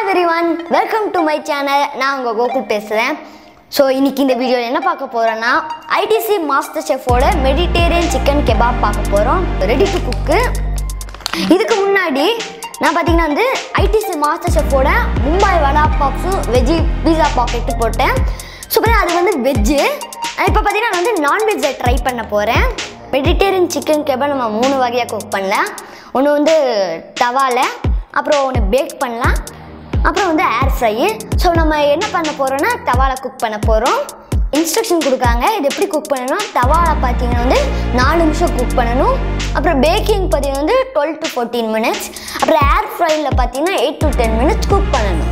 every everyone welcome to my channel நான் உங்கள் கோகுல் பேசுகிறேன் ஸோ இன்னைக்கு இந்த வீடியோவில் என்ன பார்க்க போகிறோன்னா ஐடிசி மாஸ்டர் ஷெஃபோட மெடிடேரியன் சிக்கன் கெபாப் பார்க்க போகிறோம் ரெடி டு குக்கு இதுக்கு முன்னாடி நான் பார்த்தீங்கன்னா வந்து ஐடிசி மாஸ்டர் ஷெஃபோட மும்பை வடா பாக்ஸும் வெஜ்ஜி பீஸா பாக்கெட்டு போட்டேன் ஸோ அது வந்து வெஜ்ஜு இப்போ பார்த்தீங்கன்னா நான் வந்து நான்வெஜ்ஜை ட்ரை பண்ண போகிறேன் வெஜிடேரியன் சிக்கன் கெபாப் நம்ம மூணு வகையாக குக் பண்ணலாம் ஒன்று வந்து தவால அப்புறம் ஒன்று பேக் பண்ணலாம் அப்புறம் வந்து ஏர் ஃப்ரை ஸோ நம்ம என்ன பண்ண போகிறோம்னா தவால குக் பண்ண போகிறோம் இன்ஸ்ட்ரக்ஷன் கொடுக்காங்க இது எப்படி குக் பண்ணணும் தவால பார்த்தீங்கன்னா வந்து நாலு நிமிஷம் குக் பண்ணணும் அப்புறம் பேக்கிங் பார்த்தீங்கன்னா வந்து டுவெல் டு ஃபோர்டீன் மினிட்ஸ் அப்புறம் ஏர் ஃப்ரையில் பார்த்தீங்கன்னா eight to ten minutes cook பண்ணணும்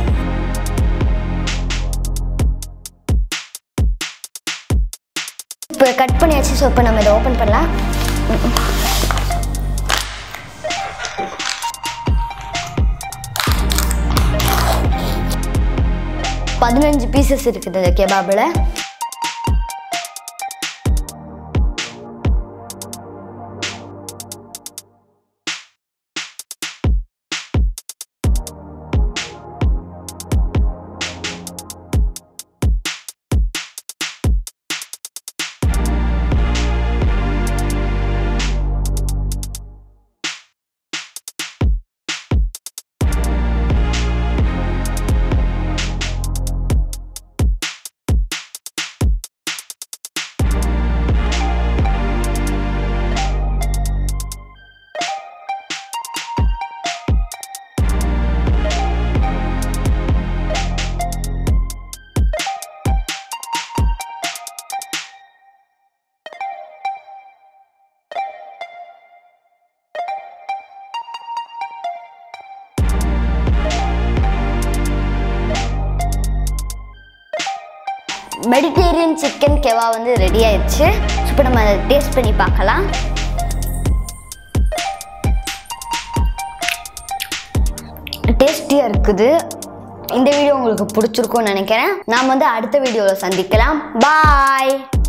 இப்போ கட் பண்ணியாச்சு ஸோ இப்போ நம்ம இதை ஓப்பன் பண்ணலாம் பதினஞ்சு பீசஸ் இருக்குது இந்த கெபாபில் மெடிடேரியன் சிக்கன் கெவா வந்து ரெடி ஆயிடுச்சு இப்போ நம்ம அதை டேஸ்ட் பண்ணி பார்க்கலாம் டேஸ்டியாக இருக்குது இந்த வீடியோ உங்களுக்கு பிடிச்சிருக்கும்னு நினைக்கிறேன் நாம் வந்து அடுத்த வீடியோவில் சந்திக்கலாம் பாய்